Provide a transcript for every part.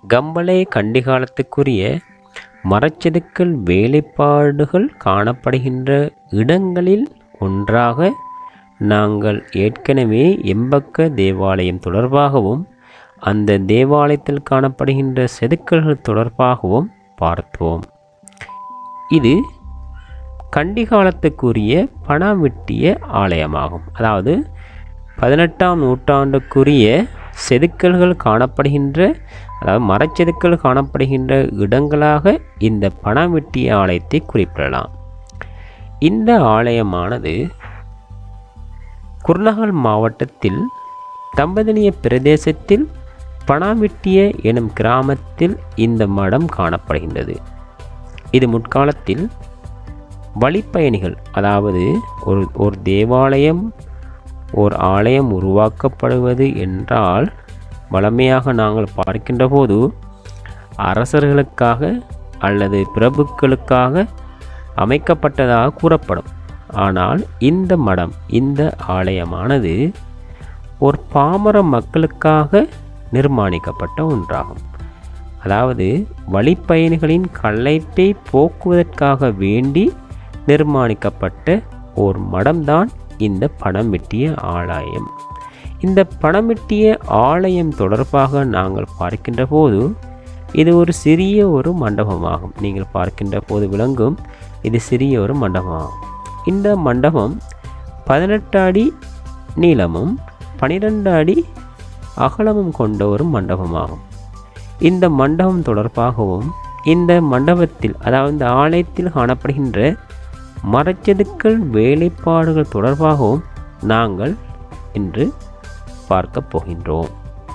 கம்பளை கண்டிகாலத்துக்குரிய மரச்செதுக்கல் வேலைப்பாடுகள் காணப்படுகின்ற இடங்களில் ஒன்றாக நாங்கள் ஏற்கனவே எம்பக்க தேவாலயம் தொடர்பாகவும் அந்த தேவாலயத்தில் காணப்படுகின்ற செதுக்கல்கள் தொடர்பாகவும் பார்த்தோம் இது கண்டிகாலத்துக்குரிய பணவெட்டிய ஆலயமாகும் அதாவது பதினெட்டாம் நூற்றாண்டுக்குரிய செதுக்கல்கள் காணப்படுகின்ற அதாவது மரச்செதுக்கல் காணப்படுகின்ற இடங்களாக இந்த பணவெட்டிய ஆலயத்தை குறிப்பிடலாம் இந்த ஆலயமானது குர்நகல் மாவட்டத்தில் தம்பதனிய பிரதேசத்தில் பணாவெட்டிய எனும் கிராமத்தில் இந்த மடம் காணப்படுகின்றது இது முற்காலத்தில் வழிப்பயணிகள் அதாவது ஒரு ஒரு தேவாலயம் ஓர் ஆலயம் உருவாக்கப்படுவது என்றால் வளமையாக நாங்கள் பார்க்கின்ற போது அரசர்களுக்காக அல்லது பிரபுக்களுக்காக அமைக்கப்பட்டதாக கூறப்படும் ஆனால் இந்த மடம் இந்த ஆலயமானது ஒரு பாமர மக்களுக்காக நிர்மாணிக்கப்பட்ட ஒன்றாகும் அதாவது வழிப்பயணிகளின் களைப்பை போக்குவதற்காக வேண்டி நிர்மாணிக்கப்பட்ட ஓர் மடம்தான் இந்த பணம் வெட்டிய ஆலயம் இந்த பணம் வெட்டிய ஆலயம் தொடர்பாக நாங்கள் பார்க்கின்ற போது இது ஒரு சிறிய ஒரு மண்டபமாகும் நீங்கள் பார்க்கின்ற போது விளங்கும் இது சிறிய ஒரு மண்டபமாகும் இந்த மண்டபம் பதினெட்டு அடி நீளமும் பனிரெண்டு அடி அகலமும் கொண்ட ஒரு மண்டபமாகும் இந்த மண்டபம் தொடர்பாகவும் இந்த மண்டபத்தில் அதாவது இந்த ஆலயத்தில் காணப்படுகின்ற மரச்செதுக்கல் வேலைப்பாடுகள் தொடர்பாகவும் நாங்கள் இன்று பார்க்கப் போகின்றோம்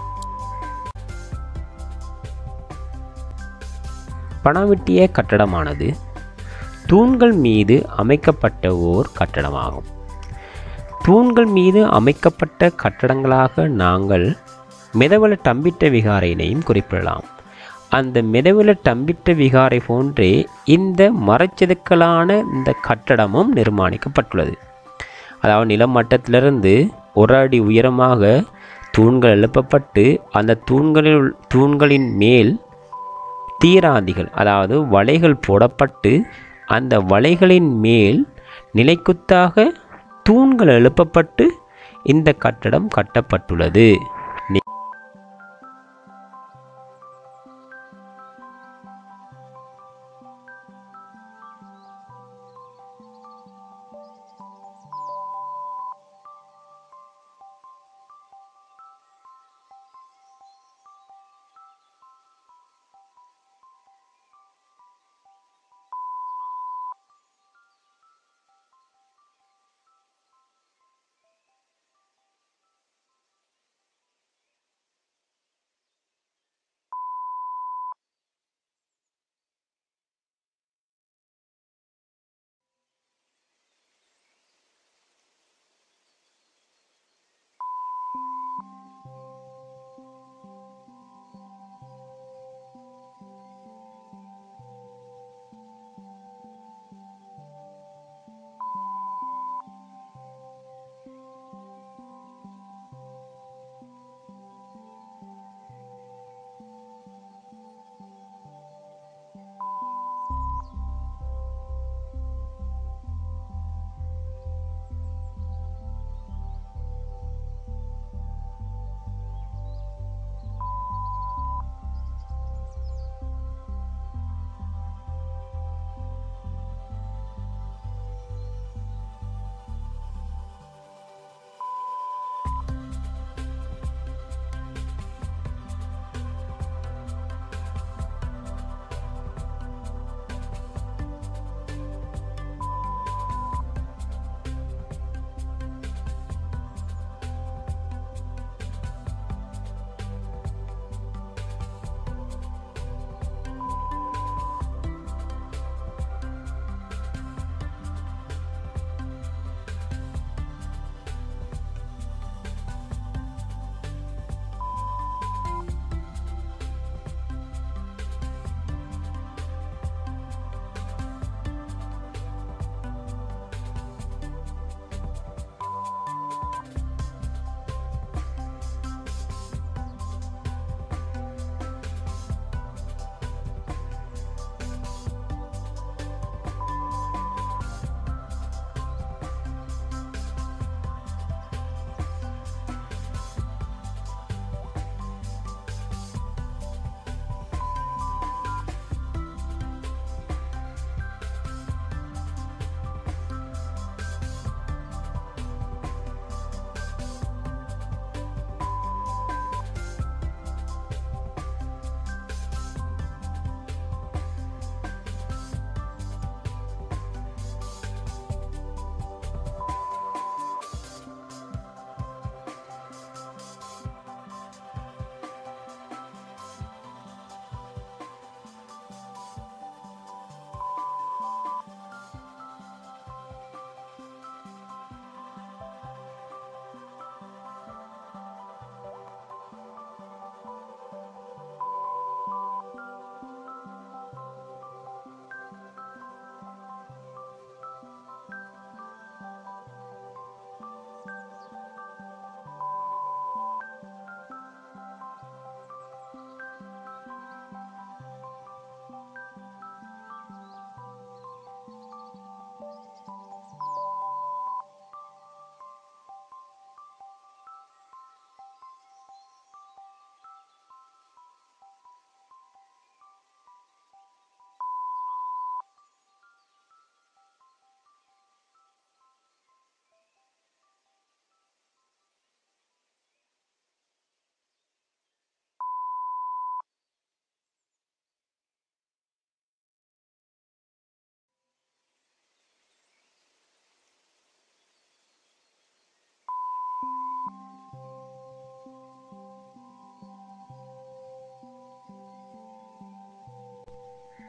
பணவெட்டிய கட்டடமானது தூண்கள் மீது அமைக்கப்பட்ட ஓர் கட்டடமாகும் தூண்கள் மீது அமைக்கப்பட்ட கட்டடங்களாக நாங்கள் மிதவல டம்பிட்ட விகாரையினையும் குறிப்பிடலாம் அந்த மிதவல டம்பிட்ட விகாரை போன்றே இந்த மரச்செதுக்கலான இந்த கட்டடமும் நிர்மாணிக்கப்பட்டுள்ளது அதாவது நிலமட்டத்திலிருந்து ஒரு அடி உயரமாக தூண்கள் எழுப்பப்பட்டு அந்த தூண்களில் தூண்களின் மேல் தீராந்திகள் அதாவது வலைகள் போடப்பட்டு அந்த வலைகளின் மேல் நிலைக்குத்தாக தூண்கள் எழுப்பப்பட்டு இந்த கட்டடம் கட்டப்பட்டுள்ளது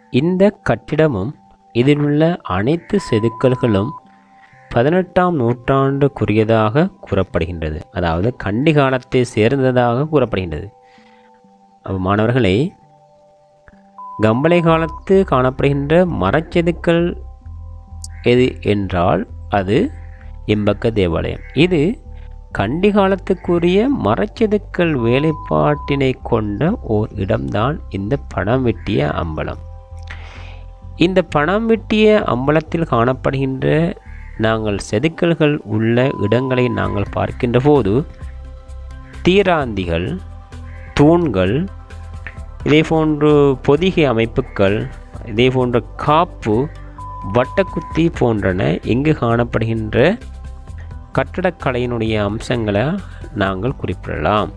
இந்த கட்டிடமும் இதில் உள்ள அனைத்து செதுக்கல்களும் பதினெட்டாம் நூற்றாண்டுக்குரியதாக கூறப்படுகின்றது அதாவது கண்டி காலத்தை சேர்ந்ததாக கூறப்படுகின்றது அப்ப மாணவர்களே கம்பளை காலத்து காணப்படுகின்ற மரச்செதுக்கல் எது என்றால் அது எம்பக்க தேவாலயம் இது கண்டி காலத்துக்குரிய மரச்செதுக்கல் வேலைப்பாட்டினை கொண்ட ஓர் இடம்தான் இந்த பணம் வெட்டிய அம்பலம் இந்த பணம் வெட்டிய அம்பலத்தில் காணப்படுகின்ற நாங்கள் செதுக்கல்கள் உள்ள இடங்களை நாங்கள் பார்க்கின்ற போது தீராந்திகள் தூண்கள் இதே போன்று பொதிகை அமைப்புகள் இதே போன்ற காப்பு வட்டக்குத்தி போன்றன இங்கு காணப்படுகின்ற கட்டடக்கலையினுடைய அம்சங்களை நாங்கள் குறிப்பிடலாம்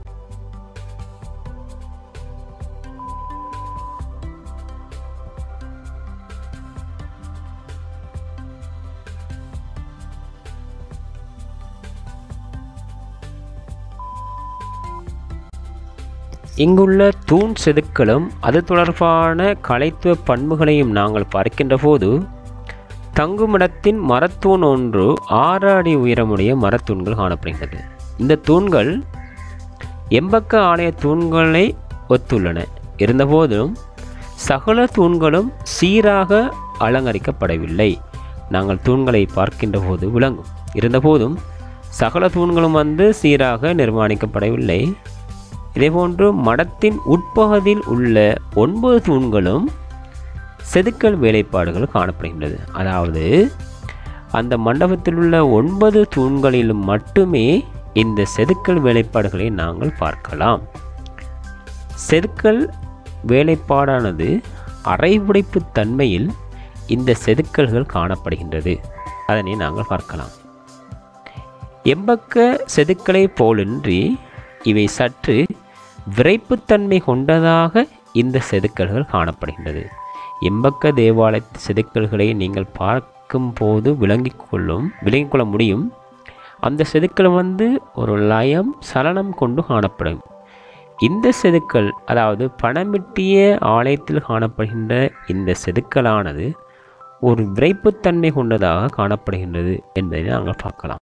இங்குள்ள தூண் செதுக்களும் அது தொடர்பான கலைத்துவ பண்புகளையும் நாங்கள் பார்க்கின்ற போது தங்குமிடத்தின் மரத்தூண் ஒன்று ஆறு அடி உயரமுடைய மரத்தூண்கள் காணப்படுகிறது இந்த தூண்கள் எம்பக்க ஆலய தூண்களை ஒத்துள்ளன இருந்தபோதும் சகல தூண்களும் சீராக அலங்கரிக்கப்படவில்லை நாங்கள் தூண்களை பார்க்கின்ற போது விளங்கும் இருந்தபோதும் சகல தூண்களும் வந்து சீராக நிர்மாணிக்கப்படவில்லை இதேபோன்று மடத்தின் உட்பகுதியில் உள்ள ஒன்பது தூண்களும் செதுக்கல் வேலைப்பாடுகள் காணப்படுகின்றது அதாவது அந்த மண்டபத்தில் உள்ள ஒன்பது தூண்களிலும் மட்டுமே இந்த செதுக்கல் வேலைப்பாடுகளை நாங்கள் பார்க்கலாம் செதுக்கல் வேலைப்பாடானது அரைபுடைப்பு தன்மையில் இந்த செதுக்கல்கள் காணப்படுகின்றது அதனை நாங்கள் பார்க்கலாம் எம்பக்க செதுக்கலை போலின்றி இவை சற்று விரைப்புத்தன்மை கொண்டதாக இந்த செதுக்கல்கள் காணப்படுகின்றது எம்பக்க தேவாலய செதுக்கல்களை நீங்கள் பார்க்கும் போது விளங்கிக் கொள்ளும் விளங்கிக் கொள்ள முடியும் அந்த செதுக்கல் வந்து ஒரு லயம் சலனம் கொண்டு காணப்படும் இந்த செதுக்கல் அதாவது பணமிட்டிய ஆலயத்தில் காணப்படுகின்ற இந்த செதுக்கலானது ஒரு விரைப்புத்தன்மை கொண்டதாக காணப்படுகின்றது என்பதை நாங்கள் பார்க்கலாம்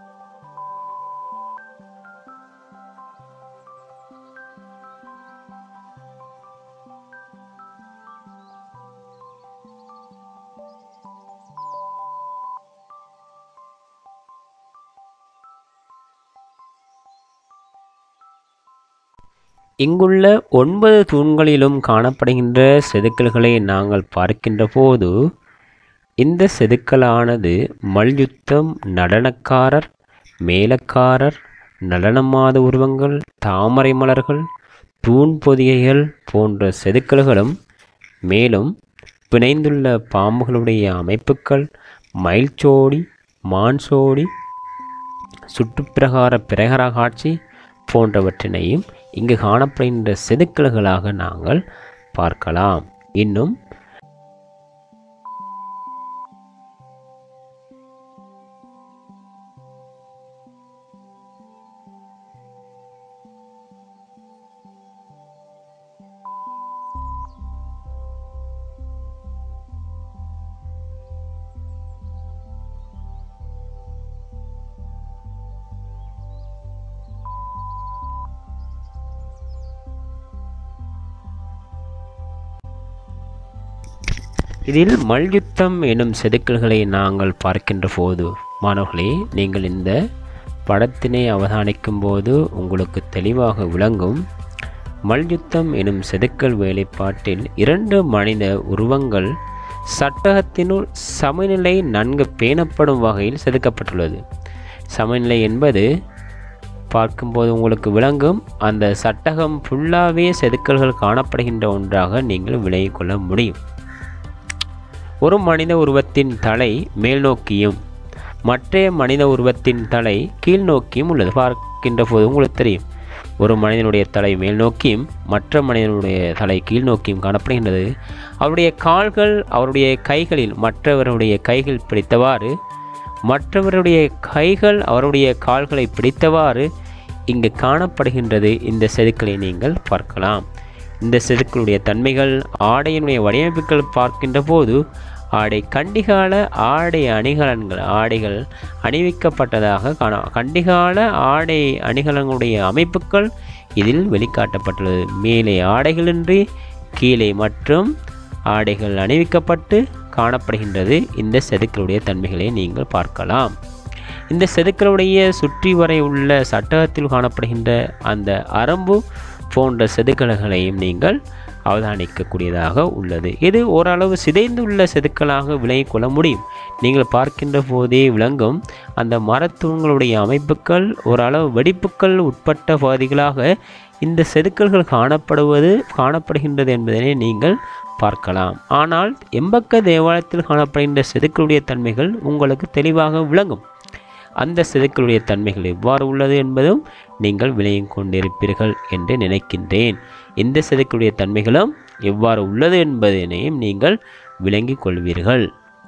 இங்குள்ள ஒன்பது தூண்களிலும் காணப்படுகின்ற செதுக்கல்களை நாங்கள் பார்க்கின்ற போது இந்த செதுக்கலானது மல்யுத்தம் நடனக்காரர் மேலக்காரர் நடனமாத உருவங்கள் தாமரை மலர்கள் தூண் பொதிகைகள் போன்ற செதுக்கல்களும் மேலும் பிணைந்துள்ள பாம்புகளுடைய அமைப்புகள் மயில்சோடி மான்சோடி சுற்றுப்பிரகார பிரகார காட்சி போன்றவற்றினையும் இங்கு காணப்படுகின்ற செதுக்கல்களாக நாங்கள் பார்க்கலாம் இன்னும் இதில் மல்யுத்தம் எனும் செதுக்கல்களை நாங்கள் பார்க்கின்ற போது மாணவர்களே நீங்கள் இந்த படத்தினை அவதானிக்கும் போது உங்களுக்கு தெளிவாக விளங்கும் மல்யுத்தம் எனும் செதுக்கல் வேலைப்பாட்டில் இரண்டு மனித உருவங்கள் சட்டகத்தினுள் சமநிலை நன்கு பேணப்படும் வகையில் செதுக்கப்பட்டுள்ளது சமநிலை என்பது பார்க்கும்போது உங்களுக்கு விளங்கும் அந்த சட்டகம் ஃபுல்லாகவே செதுக்கல்கள் காணப்படுகின்ற ஒன்றாக நீங்கள் விளங்கிக் கொள்ள முடியும் ஒரு மனித உருவத்தின் தலை மேல் நோக்கியும் மற்றைய மனித உருவத்தின் தலை கீழ் நோக்கியும் உள்ளது பார்க்கின்ற போது உங்களுக்கு தெரியும் ஒரு மனிதனுடைய தலை மேல் நோக்கியும் மற்ற மனிதனுடைய தலை கீழ் நோக்கியும் காணப்படுகின்றது அவருடைய கால்கள் அவருடைய கைகளில் மற்றவருடைய கைகள் பிடித்தவாறு மற்றவருடைய கைகள் அவருடைய கால்களை பிடித்தவாறு இங்கு காணப்படுகின்றது இந்த செதுக்கலை நீங்கள் பார்க்கலாம் இந்த செதுக்களுடைய தன்மைகள் ஆடையினுடைய வடிவமைப்புகள் பார்க்கின்ற போது ஆடை கண்டிகால ஆடை அணிகலன்கள் ஆடைகள் அணிவிக்கப்பட்டதாக காண கண்டிகால ஆடை அணிகலன்களுடைய அமைப்புகள் இதில் வெளிக்காட்டப்பட்டுள்ளது மேலே ஆடைகளின்றி கீழே மற்றும் ஆடைகள் அணிவிக்கப்பட்டு காணப்படுகின்றது இந்த செதுக்களுடைய தன்மைகளை நீங்கள் பார்க்கலாம் இந்த செதுக்களுடைய சுற்றி வரை உள்ள சட்டகத்தில் காணப்படுகின்ற அந்த அரம்பு போன்ற செதுக்கல்களையும் நீங்கள் அவதானிக்கக்கூடியதாக உள்ளது இது ஓரளவு சிதைந்துள்ள செதுக்கலாக விளங்கிக் கொள்ள முடியும் நீங்கள் பார்க்கின்ற போதே விளங்கும் அந்த மரத்தூண்களுடைய அமைப்புகள் ஓரளவு வெடிப்புகள் உட்பட்ட பகுதிகளாக இந்த செதுக்கல்கள் காணப்படுவது காணப்படுகின்றது என்பதனை நீங்கள் பார்க்கலாம் ஆனால் எம்பக்க தேவாலயத்தில் காணப்படுகின்ற செதுக்களுடைய தன்மைகள் உங்களுக்கு தெளிவாக விளங்கும் அந்த செதுக்களுடைய தன்மைகள் எவ்வாறு உள்ளது என்பதும் நீங்கள் விளங்கிக் கொண்டிருப்பீர்கள் என்று நினைக்கின்றேன் இந்த செதுக்களுடைய தன்மைகளும் எவ்வாறு உள்ளது என்பதனையும் நீங்கள் விளங்கிக் கொள்வீர்கள்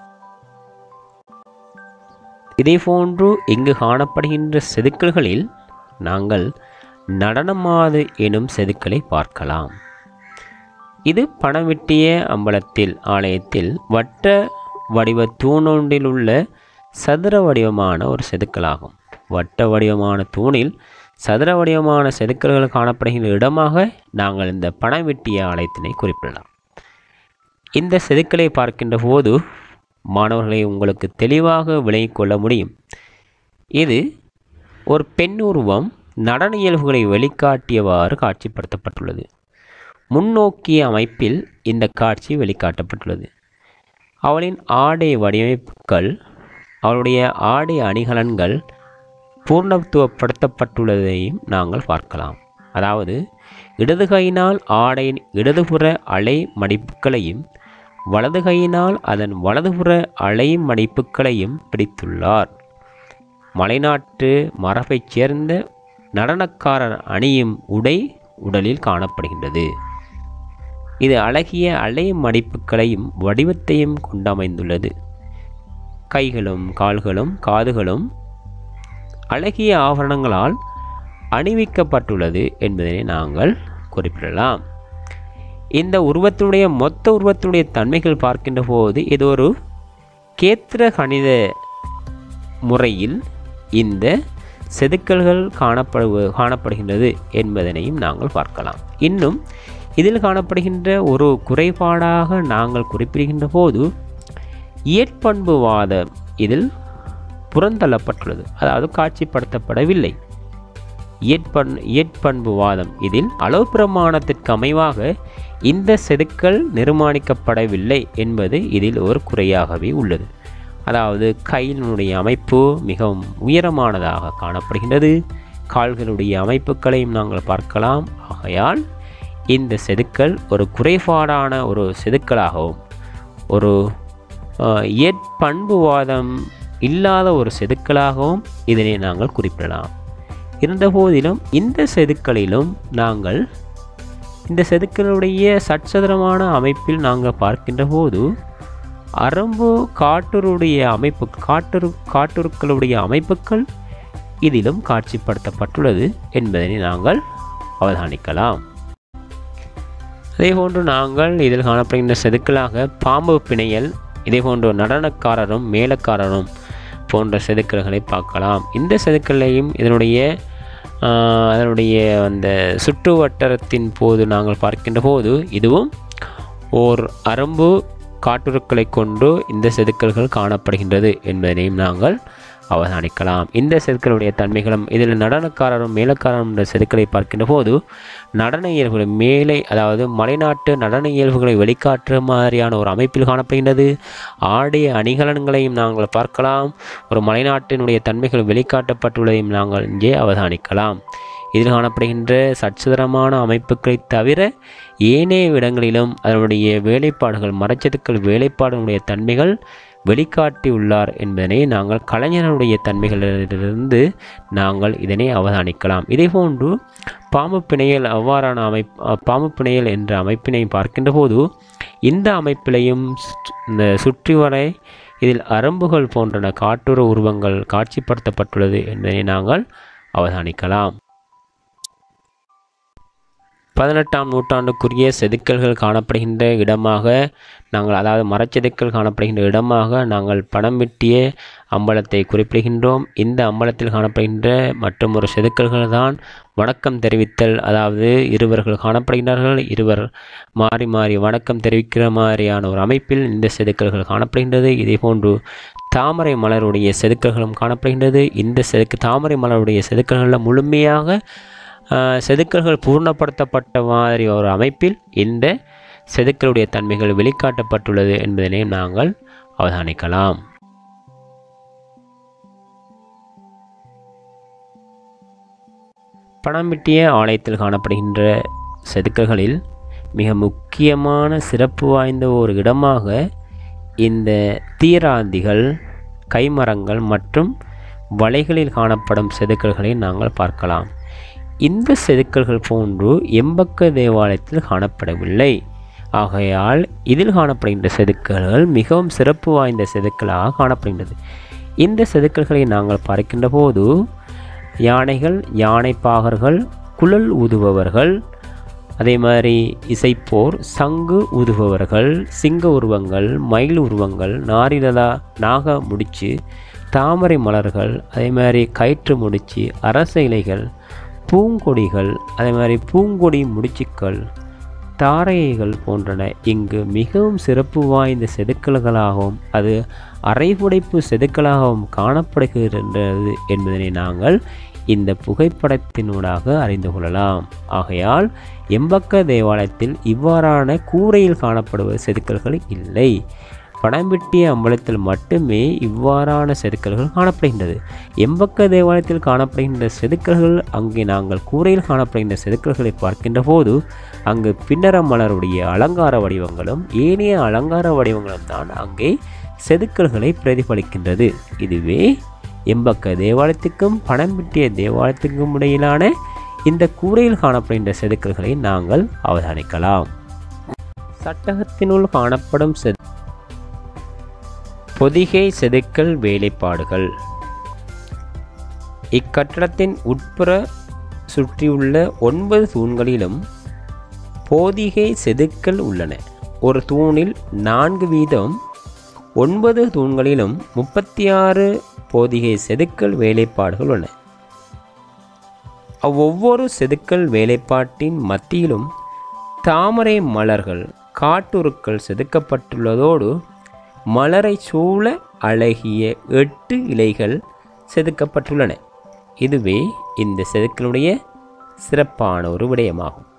இதேபோன்று இங்கு காணப்படுகின்ற செதுக்கல்களில் நாங்கள் நடனமாது எனும் செதுக்கலை பார்க்கலாம் இது பணவெட்டிய அம்பலத்தில் ஆலயத்தில் வட்ட வடிவ தூணொன்றில் உள்ள சதுர வடிவமான ஒரு செதுக்கலாகும் வட்ட வடிவமான தூணில் சதுர வடிவமான செதுக்கல்கள் காணப்படுகின்ற இடமாக நாங்கள் இந்த பணவெட்டிய ஆலயத்தினை குறிப்பிடலாம் இந்த செதுக்கலை பார்க்கின்ற போது மாணவர்களை உங்களுக்கு தெளிவாக விளங்கிக் கொள்ள முடியும் இது ஒரு பெண் உருவம் நடன இயல்புகளை வெளிக்காட்டியவாறு காட்சிப்படுத்தப்பட்டுள்ளது முன்னோக்கிய அமைப்பில் இந்த காட்சி வெளிக்காட்டப்பட்டுள்ளது அவளின் ஆடை வடிவமைப்புகள் அவளுடைய ஆடை அணிகலன்கள் பூர்ணத்துவப்படுத்தப்பட்டுள்ளதையும் நாங்கள் பார்க்கலாம் அதாவது இடது கையினால் ஆடையின் இடதுபுற அலை மடிப்புகளையும் வலது கையினால் அதன் வலதுபுற அலை மடிப்புகளையும் பிடித்துள்ளார் மலைநாட்டு மரபைச் சேர்ந்த நடனக்காரர் அணியும் உடை உடலில் காணப்படுகின்றது இது அழகிய அலை மடிப்புகளையும் வடிவத்தையும் கொண்டமைந்துள்ளது கைகளும் கால்களும் காதுகளும் அழகிய ஆபரணங்களால் அணிவிக்கப்பட்டுள்ளது என்பதனை நாங்கள் குறிப்பிடலாம் இந்த உருவத்தினுடைய மொத்த உருவத்தினுடைய தன்மைகள் பார்க்கின்ற போது இது ஒரு கேத்திர கணித முறையில் இந்த செதுக்கல்கள் காணப்படு காணப்படுகின்றது என்பதனையும் நாங்கள் பார்க்கலாம் இன்னும் இதில் காணப்படுகின்ற ஒரு குறைபாடாக நாங்கள் குறிப்பிடுகின்ற போது இயற்பண்புவாதம் இதில் புறந்தள்ளப்பட்டுள்ளது அதாவது காட்சிப்படுத்தப்படவில்லை இயற்பண் இயற்பண்புவாதம் இதில் அளவு பிரமாணத்திற்கு அமைவாக இந்த செதுக்கல் நிர்மாணிக்கப்படவில்லை என்பது இதில் ஒரு குறையாகவே உள்ளது அதாவது கையினுடைய அமைப்பு மிகவும் உயரமானதாக காணப்படுகின்றது கால்களுடைய அமைப்புகளையும் நாங்கள் பார்க்கலாம் ஆகையால் இந்த செதுக்கல் ஒரு குறைபாடான ஒரு செதுக்கலாகவும் ஒரு ஏற்பண்புவாதம் இல்லாத ஒரு செதுக்கலாகவும் இதனை நாங்கள் குறிப்பிடலாம் இருந்தபோதிலும் இந்த செதுக்களிலும் நாங்கள் இந்த செதுக்களுடைய சட்சதுரமான அமைப்பில் நாங்கள் பார்க்கின்ற போது அரம்பு காட்டுருடைய அமைப்பு காட்டுரு காட்டுருக்களுடைய அமைப்புகள் இதிலும் காட்சிப்படுத்தப்பட்டுள்ளது என்பதனை நாங்கள் அவதானிக்கலாம் அதேபோன்று நாங்கள் இதில் காணப்படுகின்ற செதுக்கலாக பாம்பு பிணையல் இதேபோன்று நடனக்காரரும் மேலக்காரரும் போன்ற செதுக்கல்களை பார்க்கலாம் இந்த செதுக்கலையும் இதனுடைய அதனுடைய அந்த சுற்று வட்டாரத்தின் போது நாங்கள் பார்க்கின்ற போது இதுவும் ஓர் அரம்பு காட்டுருக்களை கொண்டு இந்த செதுக்கல்கள் காணப்படுகின்றது என்பதனையும் நாங்கள் அவதானிக்கலாம் இந்த செதுக்களுடைய தன்மைகளும் இதில் நடனக்காரரும் மேலக்காரரும் என்ற செதுக்களை பார்க்கின்ற போது நடன இயல்புகளை மேலே அதாவது மலைநாட்டு நடன இயல்புகளை வெளிக்காட்டுற மாதிரியான ஒரு அமைப்பில் காணப்படுகின்றது ஆடைய அணிகலன்களையும் நாங்கள் பார்க்கலாம் ஒரு மலைநாட்டினுடைய தன்மைகள் வெளிக்காட்டப்பட்டுள்ளதையும் நாங்கள் இங்கே அவதானிக்கலாம் இதில் காணப்படுகின்ற சட்சதரமான அமைப்புகளை தவிர ஏனைய இடங்களிலும் அதனுடைய வேலைப்பாடுகள் மரச்செதுக்கள் வேலைப்பாடுகளுடைய தன்மைகள் வெளிக்காட்டியுள்ளார் என்பதனை நாங்கள் கலைஞருடைய தன்மைகளிலிருந்து நாங்கள் இதனை அவதானிக்கலாம் இதேபோன்று பாம்பு பிணையல் அவ்வாறான அமைப் பாம்பு பிணையல் என்ற அமைப்பினை பார்க்கின்ற போது இந்த அமைப்பிலையும் இந்த சுற்றி வரை இதில் அரம்புகள் போன்றன காட்டுற உருவங்கள் காட்சிப்படுத்தப்பட்டுள்ளது என்பதை நாங்கள் அவதானிக்கலாம் பதினெட்டாம் நூற்றாண்டுக்குரிய செதுக்கல்கள் காணப்படுகின்ற இடமாக நாங்கள் அதாவது மரச்செதுக்கல் காணப்படுகின்ற இடமாக நாங்கள் படம் வெட்டிய அம்பலத்தை குறிப்பிடுகின்றோம் இந்த அம்பலத்தில் காணப்படுகின்ற மற்றும் ஒரு செதுக்கல்கள் தான் வணக்கம் தெரிவித்தல் அதாவது இருவர்கள் காணப்படுகின்றார்கள் இருவர் மாறி மாறி வணக்கம் தெரிவிக்கிற மாதிரியான ஒரு அமைப்பில் இந்த செதுக்கல்கள் காணப்படுகின்றது இதே போன்று தாமரை மலருடைய செதுக்கல்களும் காணப்படுகின்றது இந்த செதுக்கு தாமரை மலருடைய செதுக்கல்களில் முழுமையாக ஆஹ், செதுக்கல்கள் பூர்ணப்படுத்தப்பட்ட மாதிரி ஒரு அமைப்பில் இந்த செதுக்கலுடைய தன்மைகள் வெளிக்காட்டப்பட்டுள்ளது என்பதனையும் நாங்கள் அவதானிக்கலாம் பணமிட்டிய ஆலயத்தில் காணப்படுகின்ற செதுக்கல்களில் மிக முக்கியமான சிறப்பு வாய்ந்த ஒரு இடமாக இந்த தீராந்திகள் கைமரங்கள் மற்றும் வலைகளில் காணப்படும் செதுக்கல்களை நாங்கள் பார்க்கலாம் இந்த செதுக்கல்கள் போன்று எம்பக்க தேவாலயத்தில் காணப்படவில்லை ஆகையால் இதில் காணப்படுகின்ற செதுக்கல்கள் மிகவும் சிறப்பு வாய்ந்த செதுக்கலாக காணப்படுகின்றது இந்த செதுக்கல்களை நாங்கள் பார்க்கின்ற போது யானைகள் யானைப்பாகர்கள் குழல் ஊதுபவர்கள் அதே மாதிரி இசைப்போர் சங்கு ஊதுபவர்கள் சிங்க உருவங்கள் மயில் உருவங்கள் நாரிலதா நாக முடிச்சு தாமரை மலர்கள் அதே மாதிரி கயிற்று முடிச்சு அரச இலைகள் பூங்கொடிகள் அதே மாதிரி பூங்கொடி முடிச்சுக்கள் தாரைகள் போன்றன இங்கு மிகவும் சிறப்பு வாய்ந்த செதுக்கல்களாகவும் அது அரைபுடைப்பு செதுக்கலாகவும் காணப்படுகின்றது என்பதனை நாங்கள் இந்த புகைப்படத்தினூடாக அறிந்து கொள்ளலாம் ஆகையால் எம்பக்க தேவாலயத்தில் இவ்வாறான கூரையில் காணப்படுவது செதுக்கல்கள் இல்லை படம்பிட்டிய அம்பலத்தில் மட்டுமே இவ்வாறான செதுக்கல்கள் காணப்படுகின்றது எம்பக்க தேவாலயத்தில் காணப்படுகின்ற செதுக்கல்கள் அங்கே நாங்கள் கூரையில் காணப்படுகின்ற செதுக்கல்களை பார்க்கின்ற போது அங்கு பின்னர மலருடைய அலங்கார வடிவங்களும் ஏனைய அலங்கார வடிவங்களும் தான் அங்கே செதுக்கல்களை பிரதிபலிக்கின்றது இதுவே எம்பக்க தேவாலயத்துக்கும் பணம்பிட்டிய தேவாலயத்துக்கும் இடையிலான இந்த கூரையில் காணப்படுகின்ற செதுக்கல்களை நாங்கள் அவதானிக்கலாம் சட்டகத்தினுள் காணப்படும் செது பொதிகை செதுக்கல் வேலைப்பாடுகள் இக்கட்டடத்தின் உட்புற சுற்றியுள்ள ஒன்பது தூண்களிலும் போதிகை செதுக்கல் உள்ளன ஒரு தூணில் நான்கு வீதம் ஒன்பது தூண்களிலும் முப்பத்தி ஆறு போதிகை செதுக்கல் வேலைப்பாடுகள் உள்ளன அவ்வொவ்வொரு செதுக்கல் வேலைப்பாட்டின் மத்தியிலும் தாமரை மலர்கள் காட்டுருக்கள் செதுக்கப்பட்டுள்ளதோடு மலரை சூழ அழகிய எட்டு இலைகள் செதுக்கப்பட்டுள்ளன இதுவே இந்த செதுக்கலுடைய சிறப்பான ஒரு விடயமாகும்